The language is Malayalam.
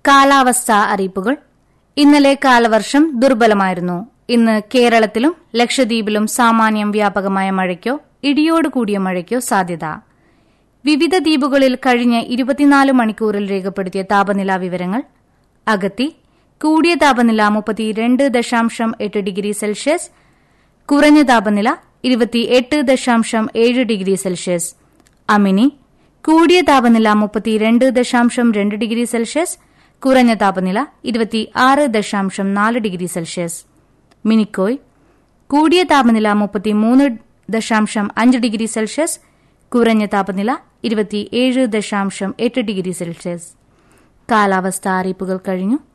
കാലാവസ്ഥാ അറിയിപ്പുകൾ ഇന്നലെ കാലവർഷം ദുർബലമായിരുന്നു ഇന്ന് കേരളത്തിലും ലക്ഷദ്വീപിലും സാമാന്യം വ്യാപകമായ മഴയ്ക്കോ ഇടിയോട് കൂടിയ മഴയ്ക്കോ സാധ്യത വിവിധ ദ്വീപുകളിൽ കഴിഞ്ഞ ഇരുപത്തിനാല് മണിക്കൂറിൽ രേഖപ്പെടുത്തിയ താപനില വിവരങ്ങൾ അഗത്തി കൂടിയ താപനില മുപ്പത്തിരണ്ട് ദശാംശം എട്ട് ഡിഗ്രി സെൽഷ്യസ് കുറഞ്ഞ താപനില ഇരുപത്തിയെട്ട് ദശാംശം ഏഴ് ഡിഗ്രി സെൽഷ്യസ് അമിനി കൂടിയ താപനില മുപ്പത്തിരണ്ട് ദശാംശം രണ്ട് ഡിഗ്രി സെൽഷ്യസ് കുറഞ്ഞ താപനില ഇരുപത്തിയാറ് ദശാംശം നാല് ഡിഗ്രി സെൽഷ്യസ് മിനിക്കോയ് കൂടിയ താപനില മുപ്പത്തിമൂന്ന് ദശാംശം അഞ്ച് ഡിഗ്രി സെൽഷ്യസ് കുറഞ്ഞ താപനില ഇരുപത്തിയേഴ് ദശാംശം എട്ട് ഡിഗ്രി സെൽഷ്യസ് കാലാവസ്ഥാ അറിയിപ്പുകൾ കഴിഞ്ഞു